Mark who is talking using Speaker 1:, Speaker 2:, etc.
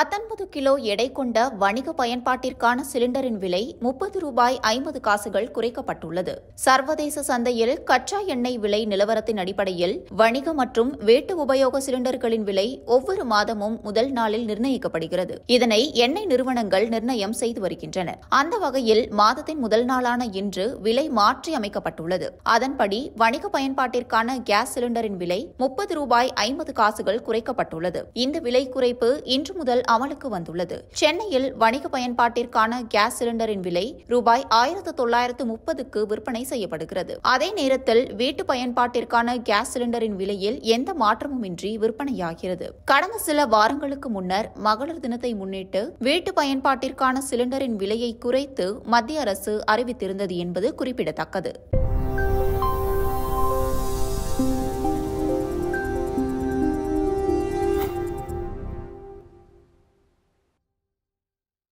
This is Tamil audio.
Speaker 1: பத்தொன்பது கிலோ எடை கொண்ட வணிக பயன்பாட்டிற்கான சிலிண்டரின் விலை முப்பது ரூபாய் ஐம்பது காசுகள் குறைக்கப்பட்டுள்ளது சர்வதேச சந்தையில் கச்சா எண்ணெய் விலை நிலவரத்தின் அடிப்படையில் வணிக மற்றும் வீட்டு உபயோக சிலிண்டர்களின் விலை ஒவ்வொரு மாதமும் முதல் நாளில் நிர்ணயிக்கப்படுகிறது இதனை எண்ணெய் நிறுவனங்கள் நிர்ணயம் செய்து வருகின்றன அந்த வகையில் மாதத்தின் முதல் நாளான இன்று விலை மாற்றி அமைக்கப்பட்டுள்ளது அதன்படி வணிக பயன்பாட்டிற்கான கேஸ் சிலிண்டரின் விலை முப்பது ரூபாய் ஐம்பது காசுகள் குறைக்கப்பட்டுள்ளது இந்த விலை குறைப்பு இன்று முதல் அமலுக்கு வந்துள்ளது சென்னையில் வணிக பயன்பாட்டிற்கான கேஸ் சிலிண்டரின் விலை ரூபாய் ஆயிரத்து தொள்ளாயிரத்து முப்பதுக்கு விற்பனை செய்யப்படுகிறது அதே நேரத்தில் வீட்டு பயன்பாட்டிற்கான கேஸ் சிலிண்டரின் விலையில் எந்த மாற்றமுமின்றி விற்பனையாகிறது கடந்த சில வாரங்களுக்கு முன்னர் மகளிர் தினத்தை முன்னிட்டு வீட்டு பயன்பாட்டிற்கான சிலிண்டரின் விலையை குறைத்து மத்திய அரசு அறிவித்திருந்தது என்பது குறிப்பிடத்தக்கது